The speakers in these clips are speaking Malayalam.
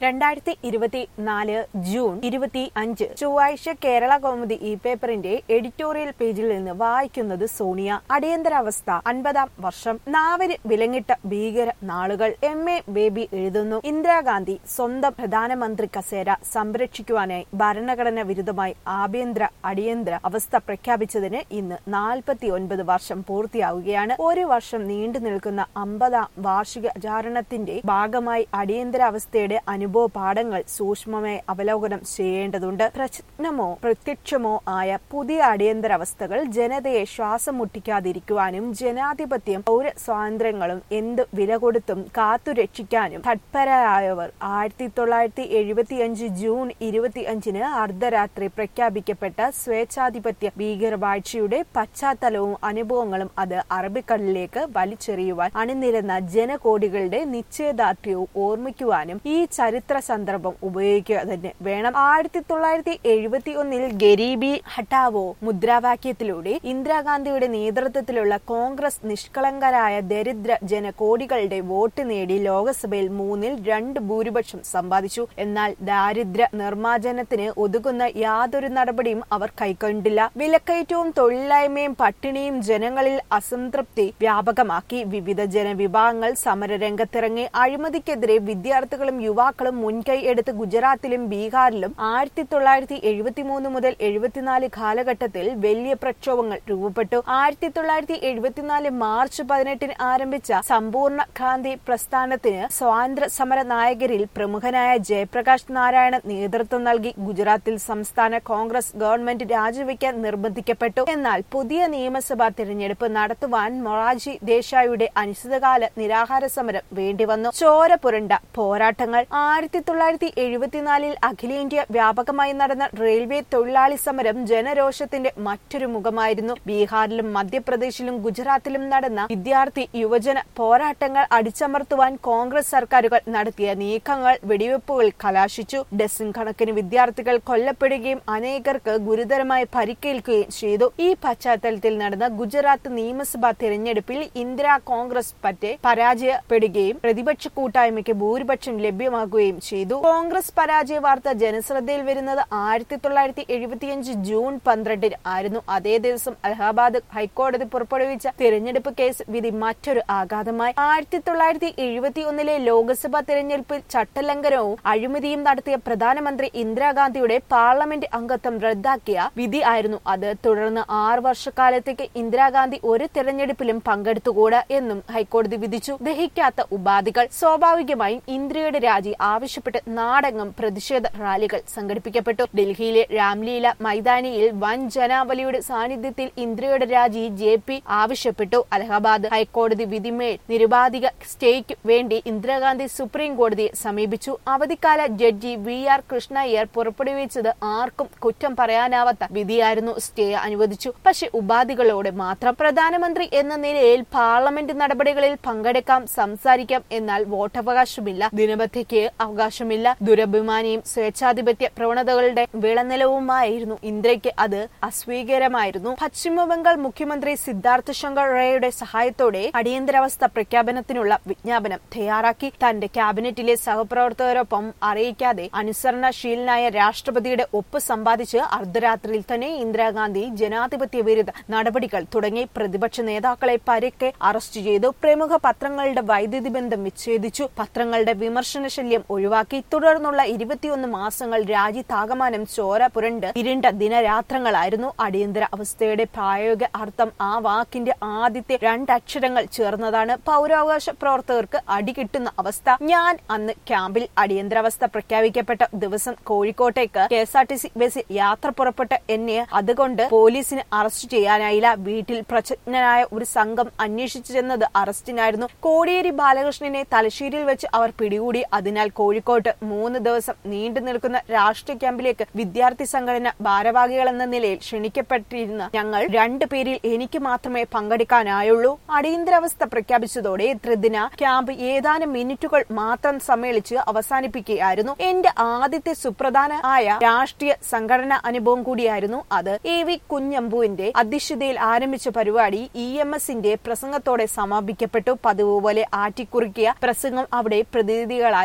രണ്ടായിരത്തി ഇരുപത്തിനാല് ജൂൺ ഇരുപത്തി അഞ്ച് ചൊവ്വാഴ്ച കേരള കൗമുദി ഇ പേപ്പറിന്റെ എഡിറ്റോറിയൽ പേജിൽ നിന്ന് വായിക്കുന്നത് സോണിയ അടിയന്തരാവസ്ഥ അൻപതാം വർഷം നാവിന് വിലങ്ങിട്ട ഭീകര നാളുകൾ എം എ ബേബി എഴുതുന്നു ഇന്ദിരാഗാന്ധി സ്വന്തം പ്രധാനമന്ത്രി കസേര സംരക്ഷിക്കുവാനായി ഭരണഘടന വിരുദ്ധമായി ആഭ്യന്തര അടിയന്തര അവസ്ഥ പ്രഖ്യാപിച്ചതിന് ഇന്ന് നാൽപ്പത്തി ഒൻപത് വർഷം പൂർത്തിയാവുകയാണ് ഒരു വർഷം നീണ്ടു നിൽക്കുന്ന അമ്പതാം വാർഷിക ആചരണത്തിന്റെ ഭാഗമായി അടിയന്തരാവസ്ഥയുടെ അനുഭവ പാഠങ്ങൾ സൂക്ഷ്മമായി അവലോകനം ചെയ്യേണ്ടതുണ്ട് പ്രശ്നമോ പ്രത്യക്ഷമോ ആയ പുതിയ അടിയന്തരാവസ്ഥകൾ ജനതയെ ശ്വാസം മുട്ടിക്കാതിരിക്കുവാനും ജനാധിപത്യം പൗര സ്വാതന്ത്ര്യങ്ങളും എന്ത് വില കൊടുത്തും കാത്തുരക്ഷിക്കാനും തത്പരരായവർ ആയിരത്തി തൊള്ളായിരത്തി എഴുപത്തിയഞ്ച് ജൂൺ ഇരുപത്തിയഞ്ചിന് അർദ്ധരാത്രി പ്രഖ്യാപിക്കപ്പെട്ട സ്വേച്ഛാധിപത്യ ഭീകരവാഴ്ചയുടെ പശ്ചാത്തലവും അനുഭവങ്ങളും അത് അറബിക്കടലിലേക്ക് വലിച്ചെറിയുവാൻ അണിനിരന്ന ജനകോടികളുടെ നിശ്ചയദാർഢ്യവും ഓർമ്മിക്കുവാനും ഈ ചരിത്ര സന്ദർഭം ഉപയോഗിക്കുക തന്നെ വേണം ആയിരത്തി തൊള്ളായിരത്തി എഴുപത്തി ഒന്നിൽ ഗരീബി ഹട്ടാവോ മുദ്രാവാക്യത്തിലൂടെ ഇന്ദിരാഗാന്ധിയുടെ നേതൃത്വത്തിലുള്ള കോൺഗ്രസ് നിഷ്കളങ്കരായ ദരിദ്ര ജനകോടികളുടെ വോട്ട് നേടി ലോക്സഭയിൽ മൂന്നിൽ രണ്ട് ഭൂരിപക്ഷം സമ്പാദിച്ചു എന്നാൽ ദാരിദ്ര്യ നിർമ്മാർജ്ജനത്തിന് ഒതുങ്ങുന്ന യാതൊരു നടപടിയും അവർ കൈക്കൊണ്ടില്ല വിലക്കയറ്റവും തൊഴിലില്ലായ്മയും പട്ടിണിയും ജനങ്ങളിൽ അസംതൃപ്തി വ്യാപകമാക്കി വിവിധ ജനവിഭാഗങ്ങൾ സമരരംഗത്തിറങ്ങി അഴിമതിക്കെതിരെ വിദ്യാർത്ഥികളും യുവാക്കളും മുൻകൈ എടുത്ത് ഗുജറാത്തിലും ബീഹാറിലും ആയിരത്തി തൊള്ളായിരത്തി എഴുപത്തിമൂന്ന് മുതൽ എഴുപത്തിനാല് കാലഘട്ടത്തിൽ വലിയ പ്രക്ഷോഭങ്ങൾ രൂപപ്പെട്ടു ആയിരത്തി തൊള്ളായിരത്തി എഴുപത്തിനാല് മാർച്ച് പതിനെട്ടിന് ആരംഭിച്ച സമ്പൂർണ്ണ ക്രാന്തി പ്രസ്ഥാനത്തിന് സ്വാതന്ത്ര്യ സമര നായകരിൽ പ്രമുഖനായ ജയപ്രകാശ് നാരായണ നേതൃത്വം നൽകി ഗുജറാത്തിൽ സംസ്ഥാന കോൺഗ്രസ് ഗവൺമെന്റ് രാജിവെക്കാൻ നിർബന്ധിക്കപ്പെട്ടു എന്നാൽ പുതിയ നിയമസഭാ തിരഞ്ഞെടുപ്പ് നടത്തുവാൻ മൊറാജി ദേശായിയുടെ അനിശ്ചിതകാല നിരാഹാര സമരം വേണ്ടിവന്നു ചോര പുരണ്ട പോരാട്ടങ്ങൾ ആയിരത്തി തൊള്ളായിരത്തി എഴുപത്തിനാലിൽ അഖിലേന്ത്യാ വ്യാപകമായി നടന്ന റെയിൽവേ തൊഴിലാളി സമരം ജനരോഷത്തിന്റെ മറ്റൊരു മുഖമായിരുന്നു ബീഹാറിലും മധ്യപ്രദേശിലും ഗുജറാത്തിലും നടന്ന വിദ്യാർത്ഥി യുവജന പോരാട്ടങ്ങൾ അടിച്ചമർത്തുവാൻ കോൺഗ്രസ് സർക്കാരുകൾ നടത്തിയ നീക്കങ്ങൾ വെടിവെപ്പുകൾ കലാശിച്ചു ഡസൻ കണക്കിന് വിദ്യാർത്ഥികൾ കൊല്ലപ്പെടുകയും അനേകർക്ക് ഗുരുതരമായി പരിക്കേൽക്കുകയും ചെയ്തു ഈ പശ്ചാത്തലത്തിൽ നടന്ന ഗുജറാത്ത് നിയമസഭാ തിരഞ്ഞെടുപ്പിൽ ഇന്ദിരാ കോൺഗ്രസ് പറ്റെ പരാജയപ്പെടുകയും പ്രതിപക്ഷ കൂട്ടായ്മയ്ക്ക് ഭൂരിപക്ഷം ലഭ്യമാകുകയും ചെയ്തു കോൺഗ്രസ് പരാജയ വാർത്ത ജനശ്രദ്ധയിൽ വരുന്നത് ആയിരത്തി തൊള്ളായിരത്തി എഴുപത്തിയഞ്ച് ജൂൺ പന്ത്രണ്ടിന് ആയിരുന്നു അതേ ദിവസം അലഹാബാദ് ഹൈക്കോടതി പുറപ്പെടുവിച്ച തിരഞ്ഞെടുപ്പ് കേസ് വിധി മറ്റൊരു ആഘാതമായി ആയിരത്തി തൊള്ളായിരത്തി എഴുപത്തി ഒന്നിലെ ലോക്സഭാ തിരഞ്ഞെടുപ്പിൽ ചട്ടലംഘനവും അഴിമതിയും നടത്തിയ പ്രധാനമന്ത്രി ഇന്ദിരാഗാന്ധിയുടെ പാർലമെന്റ് അംഗത്വം റദ്ദാക്കിയ വിധി ആയിരുന്നു അത് തുടർന്ന് ആറ് വർഷക്കാലത്തേക്ക് ഇന്ദിരാഗാന്ധി ഒരു തിരഞ്ഞെടുപ്പിലും പങ്കെടുത്തുകൂടാ എന്നും ഹൈക്കോടതി വിധിച്ചു ദഹിക്കാത്ത ഉപാധികൾ സ്വാഭാവികമായും ഇന്ദിരയുടെ രാജി ആവശ്യപ്പെട്ട് നാടെങ്ങും പ്രതിഷേധ റാലികൾ സംഘടിപ്പിക്കപ്പെട്ടു ഡൽഹിയിലെ രാംലീല മൈതാനിയിൽ വൻ ജനാവലിയുടെ സാന്നിധ്യത്തിൽ ഇന്ദിരയുടെ രാജി ജെ പി ആവശ്യപ്പെട്ടു അലഹബാദ് ഹൈക്കോടതി വിധിമേൽ നിരുപാധിക സ്റ്റേക്ക് വേണ്ടി ഇന്ദിരാഗാന്ധി സുപ്രീം കോടതിയെ സമീപിച്ചു അവധിക്കാല ജഡ്ജി വി ആർ കൃഷ്ണയ്യർ പുറപ്പെടുവിച്ചത് ആർക്കും കുറ്റം പറയാനാവാത്ത വിധിയായിരുന്നു സ്റ്റേ അനുവദിച്ചു പക്ഷെ ഉപാധികളോടെ മാത്രം പ്രധാനമന്ത്രി എന്ന നിലയിൽ പാർലമെന്റ് നടപടികളിൽ പങ്കെടുക്കാം സംസാരിക്കാം എന്നാൽ വോട്ടവകാശമില്ല ദിനബദ്ധയ്ക്ക് അവകാശമില്ല ദുരഭിമാനിയും സ്വേച്ഛാധിപത്യ പ്രവണതകളുടെ വിളനിലവുമായിരുന്നു ഇന്ത്യക്ക് അത് അസ്വീകാരമായിരുന്നു പശ്ചിമബംഗാൾ മുഖ്യമന്ത്രി സിദ്ധാർത്ഥ ശങ്കർ റേയുടെ സഹായത്തോടെ അടിയന്തരാവസ്ഥ പ്രഖ്യാപനത്തിനുള്ള വിജ്ഞാപനം തയ്യാറാക്കി തന്റെ ക്യാബിനറ്റിലെ സഹപ്രവർത്തകരൊപ്പം അറിയിക്കാതെ അനുസരണശീലനായ രാഷ്ട്രപതിയുടെ ഒപ്പ് സമ്പാദിച്ച് അർദ്ധരാത്രിയിൽ തന്നെ ഇന്ദിരാഗാന്ധി ജനാധിപത്യ വിരുദ്ധ നടപടികൾ തുടങ്ങി പ്രതിപക്ഷ നേതാക്കളെ പരക്കെ അറസ്റ്റ് ചെയ്തു പ്രമുഖ പത്രങ്ങളുടെ വൈദ്യുതി ബന്ധം വിച്ഛേദിച്ചു പത്രങ്ങളുടെ വിമർശന ശല്യം ഒഴിവാക്കി തുടർന്നുള്ള ഇരുപത്തിയൊന്ന് മാസങ്ങൾ രാജ്യത്താകമാനം ചോര പുരണ്ട് ഇരുണ്ട ദിനരാത്രങ്ങളായിരുന്നു അടിയന്തര അവസ്ഥയുടെ പ്രായോഗിക അർത്ഥം ആ വാക്കിന്റെ ആദ്യത്തെ രണ്ടക്ഷരങ്ങൾ ചേർന്നതാണ് പൗരാവകാശ പ്രവർത്തകർക്ക് അടികിട്ടുന്ന അവസ്ഥ ഞാൻ അന്ന് ക്യാമ്പിൽ അടിയന്തരാവസ്ഥ പ്രഖ്യാപിക്കപ്പെട്ട ദിവസം കോഴിക്കോട്ടേക്ക് K S R T C ബസ്സിൽ യാത്ര പുറപ്പെട്ട എന്നെ അതുകൊണ്ട് പോലീസിന് അറസ്റ്റ് ചെയ്യാനായില്ല വീട്ടിൽ പ്രച്ഛന്നനായ ഒരു സംഘം അന്വേഷിച്ചു ചെന്നത് അറസ്റ്റിനായിരുന്നു കോടിയേരി ബാലകൃഷ്ണനെ തലശ്ശേരിയിൽ വെച്ച് അവർ പിടികൂടി അതിനാൽ കോഴിക്കോട്ട് മൂന്ന് ദിവസം നീണ്ടു നിൽക്കുന്ന രാഷ്ട്രീയ ക്യാമ്പിലേക്ക് വിദ്യാർത്ഥി സംഘടന ഭാരവാഹികൾ എന്ന നിലയിൽ ക്ഷണിക്കപ്പെട്ടിരുന്ന ഞങ്ങൾ രണ്ടു പേരിൽ എനിക്ക് മാത്രമേ പങ്കെടുക്കാനായുള്ളൂ അടിയന്തരാവസ്ഥ പ്രഖ്യാപിച്ചതോടെ ത്രിദിന ക്യാമ്പ് ഏതാനും മിനിറ്റുകൾ മാത്രം സമ്മേളിച്ച് അവസാനിപ്പിക്കുകയായിരുന്നു എന്റെ ആദ്യത്തെ സുപ്രധാന ആയ രാഷ്ട്രീയ സംഘടനാ അനുഭവം കൂടിയായിരുന്നു അത് എ വി കുഞ്ഞമ്പുവിന്റെ അധ്യക്ഷതയിൽ ആരംഭിച്ച പരിപാടി ഇ എം എസിന്റെ പ്രസംഗത്തോടെ സമാപിക്കപ്പെട്ടു പതിവ് പോലെ ആറ്റിക്കുറിക്കിയ പ്രസംഗം അവിടെ പ്രതിനിധികളായി എത്തിയ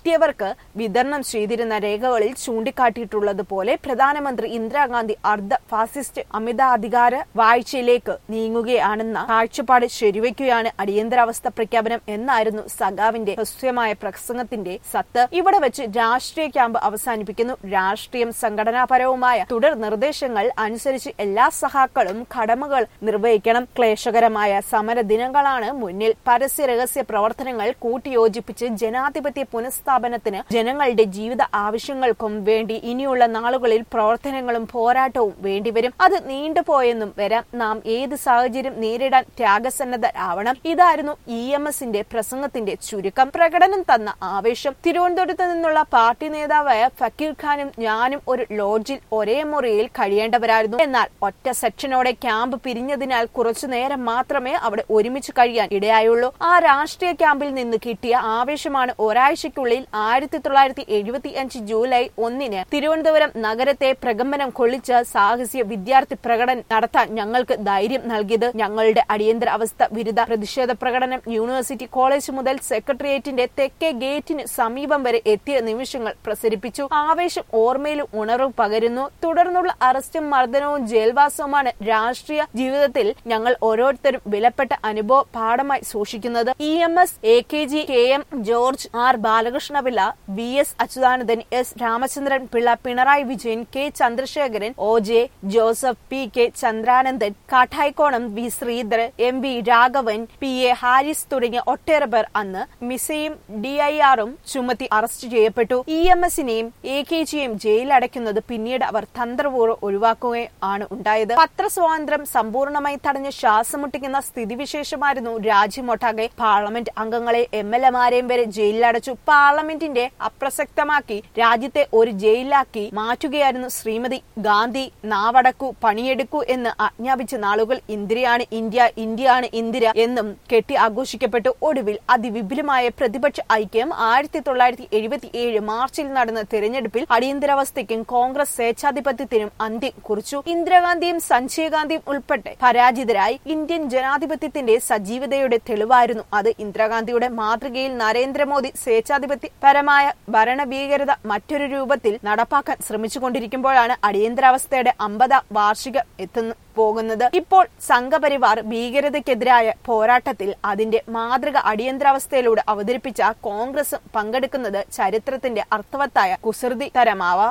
എത്തിയവർക്ക് വിതരണം ചെയ്തിരുന്ന രേഖകളിൽ ചൂണ്ടിക്കാട്ടിയിട്ടുള്ളതുപോലെ പ്രധാനമന്ത്രി ഇന്ദിരാഗാന്ധി അർദ്ധ ഫാസിസ്റ്റ് അമിതാധികാര വാഴ്ചയിലേക്ക് നീങ്ങുകയാണെന്ന കാഴ്ചപ്പാട് ശരിവയ്ക്കുകയാണ് അടിയന്തരാവസ്ഥ പ്രഖ്യാപനം എന്നായിരുന്നു സഖാവിന്റെ ഹ്രസ്വമായ പ്രസംഗത്തിന്റെ സത്ത് ഇവിടെ വെച്ച് രാഷ്ട്രീയ ക്യാമ്പ് അവസാനിപ്പിക്കുന്നു രാഷ്ട്രീയം സംഘടനാപരവുമായ തുടർ നിർദ്ദേശങ്ങൾ അനുസരിച്ച് എല്ലാ സഹാക്കളും കടമകൾ നിർവഹിക്കണം ക്ലേശകരമായ സമര ദിനങ്ങളാണ് മുന്നിൽ പരസ്യ രഹസ്യ പ്രവർത്തനങ്ങൾ കൂട്ടിയോജിപ്പിച്ച് ജനാധിപത്യ പുനഃസ്ഥാപനത്തിന് ജനങ്ങളുടെ ജീവിത ആവശ്യങ്ങൾക്കും വേണ്ടി ഇനിയുള്ള നാളുകളിൽ പ്രവർത്തനങ്ങളും പോരാട്ടവും വേണ്ടിവരും അത് നീണ്ടുപോയെന്നും വരാം നാം ഏത് സാഹചര്യം നേരിടാൻ ത്യാഗസന്നദ്ധരാവണം ഇതായിരുന്നു ഇ എം എസിന്റെ പ്രസംഗത്തിന്റെ ചുരുക്കം പ്രകടനം തന്ന ആവേശം തിരുവനന്തപുരത്ത് നിന്നുള്ള പാർട്ടി നേതാവായ ഫക്കീർ ഖാനും ഞാനും ഒരു ലോഡ്ജിൽ ഒരേ മുറിയിൽ കഴിയേണ്ടവരായിരുന്നു എന്നാൽ ഒറ്റ സെക്ഷനോടെ ക്യാമ്പ് പിരിഞ്ഞതിനാൽ കുറച്ചു നേരം മാത്രമേ അവിടെ ഒരുമിച്ച് കഴിയാൻ ഇടയായുള്ളൂ ആ രാഷ്ട്രീയ ക്യാമ്പിൽ നിന്ന് കിട്ടിയ ആവേശമാണ് ഒരാഴ്ചയ്ക്കുള്ളിൽ ആയിരത്തി തൊള്ളായിരത്തി എഴുപത്തി അഞ്ച് ജൂലൈ ഒന്നിന് തിരുവനന്തപുരം നഗരത്തെ പ്രകമ്പനം കൊള്ളിച്ച സാഹസ്യ വിദ്യാർത്ഥി പ്രകടനം നടത്താൻ ഞങ്ങൾക്ക് ധൈര്യം നൽകിയത് ഞങ്ങളുടെ അടിയന്തര അവസ്ഥ വിരുദ്ധ പ്രതിഷേധ പ്രകടനം യൂണിവേഴ്സിറ്റി കോളേജ് മുതൽ സെക്രട്ടേറിയറ്റിന്റെ തെക്കേ ഗേറ്റിന് സമീപം വരെ എത്തിയ നിമിഷങ്ങൾ പ്രസരിപ്പിച്ചു ആവേശം ഓർമ്മയിലും ഉണർവ് പകരുന്നു തുടർന്നുള്ള അറസ്റ്റും മർദ്ദനവും ജയിൽവാസവുമാണ് രാഷ്ട്രീയ ജീവിതത്തിൽ ഞങ്ങൾ ഓരോരുത്തരും വിലപ്പെട്ട അനുഭവ പാഠമായി സൂക്ഷിക്കുന്നത് E M S A K G K M George R Balakrishna Pillai V S Achuthanandan S Ramachandran Pillai Pinarayi Vijayan K Chandrasekharan O J Joseph P K Chandranandan Kattayikonam V Sreedhar M V Raghavan P A Haris തുടങ്ങിയ ഒട്ടേറെ പേർ അന്ന് മിസയും ഡിഐആറും ചുമത്തി അറസ്റ്റ് ചെയ്യപ്പെട്ടു ഇ എം എസിനെയും എ കെ ജിയെയും ജയിലടയ്ക്കുന്നത് പിന്നീട് അവർ തന്ത്രപൂർവ്വം ഒഴിവാക്കുകയാണ് ഉണ്ടായത് പത്രസ്വാതന്ത്ര്യം സമ്പൂർണ്ണമായി തടഞ്ഞ് ശ്വാസം മുട്ടിക്കുന്ന സ്ഥിതിവിശേഷമായിരുന്നു രാജ്യമൊട്ടാകെ പാർലമെന്റ് അംഗങ്ങളെ എം എൽ എമാരെയും വരെ ജയിലിലടച്ചു പാർലമെന്റിന്റെ അപ്രസക്തമാക്കി രാജ്യത്തെ ഒരു ജയിലിലാക്കി മാറ്റുകയായിരുന്നു ശ്രീമതി ഗാന്ധി നാവടക്കു പണിയെടുക്കൂ എന്ന് ആജ്ഞാപിച്ച നാളുകൾ ഇന്ദിരയാണ് ഇന്ത്യ ഇന്ത്യയാണ് ഇന്ദിര എന്നും കെട്ടി ആഘോഷിക്കപ്പെട്ടു ഒടുവിൽ അതിവിപുലമായ പ്രതിപക്ഷ ഐക്യം ആയിരത്തി തൊള്ളായിരത്തി എഴുപത്തി ഏഴ് മാർച്ചിൽ നടന്ന തെരഞ്ഞെടുപ്പിൽ അടിയന്തരാവസ്ഥയ്ക്കും കോൺഗ്രസ് സ്വേച്ഛാധിപത്യത്തിനും അന്ത്യം കുറിച്ചു ഇന്ദിരാഗാന്ധിയും സഞ്ജയ് ഗാന്ധിയും ഉൾപ്പെടെ പരാജിതരായി ഇന്ത്യൻ ജനാധിപത്യത്തിന്റെ സജീവതയുടെ തെളിവായിരുന്നു അത് ഇന്ദിരാഗാന്ധിയുടെ മാതൃകയിൽ നരേന്ദ്രമോദി സ്വേച്ഛാധിപത്യപരമായ ഭരണഭീകരത മറ്റൊരു രൂപത്തിൽ നടപ്പാക്കാൻ ശ്രമിച്ചുകൊണ്ടിരിക്കുമ്പോഴാണ് അടിയന്തരാവസ്ഥയുടെ അമ്പതാം വാർഷികം എത്തുന്നു പോകുന്നത് ഇപ്പോൾ സംഘപരിവാർ ഭീകരതയ്ക്കെതിരായ പോരാട്ടത്തിൽ അതിന്റെ മാതൃക അടിയന്തരാവസ്ഥയിലൂടെ അവതരിപ്പിച്ച കോൺഗ്രസും പങ്കെടുക്കുന്നത് ചരിത്രത്തിന്റെ അർത്ഥവത്തായ കുസൃതി തരമാവാം